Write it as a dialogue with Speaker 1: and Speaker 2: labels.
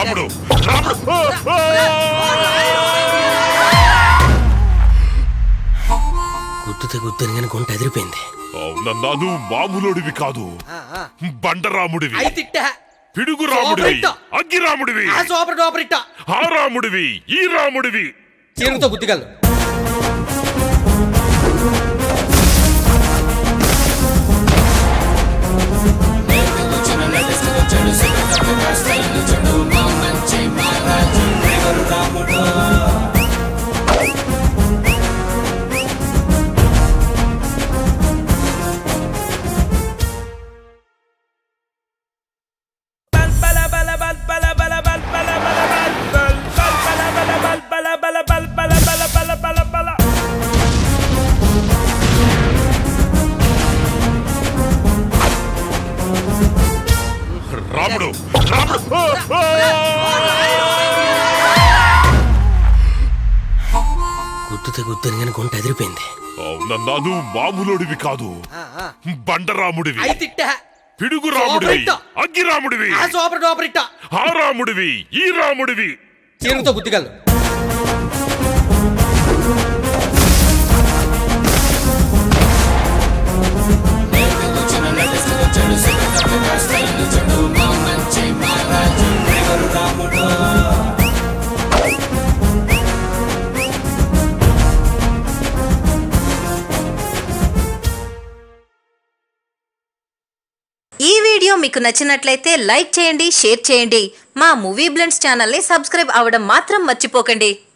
Speaker 1: రాముడు రాముడు
Speaker 2: గుద్దుతే గుద్దుని కానీ గుంట ఎదిరిపోయింది
Speaker 1: అవునన్నా నువ్వు మామూలుడివి కాదు బండరాముడివి
Speaker 3: అయి తిట్టా
Speaker 1: పిడుగు రాముడివి
Speaker 3: సూపర్ హిట్.
Speaker 1: అగ్గి రాముడివి
Speaker 3: ఆ సూపర్ డూపర్ ఇట్టా
Speaker 1: ఆ రాముడివి ఈ రాముడివి
Speaker 3: చీరుతో గుద్దిగలను
Speaker 1: రాముడు రాముడు
Speaker 2: గుద్దుతే గుద్దుని కానీ గుంట ఎదిరిపోయింది
Speaker 1: అవునన్నా నువ్వు మామూలుడివి కాదు బండరాముడివి
Speaker 3: అయి తిట్టా
Speaker 1: పిడుగు రాముడివి
Speaker 3: సూపర్ హిట్.
Speaker 1: అగ్గి రాముడివి
Speaker 3: ఆ సూపర్ డూపర్ ఇట్టా
Speaker 1: ఆ రాముడివి ఈ రాముడివి
Speaker 3: చీరుతో గుద్దిగలను
Speaker 4: ఈ వీడియో మీకు నచ్చినట్లయితే లైక్ చేయండి షేర్ చేయండి మా మూవీ బ్లెండ్స్ ఛానల్ని సబ్స్క్రైబ్ అవ్వడం మాత్రం మర్చిపోకండి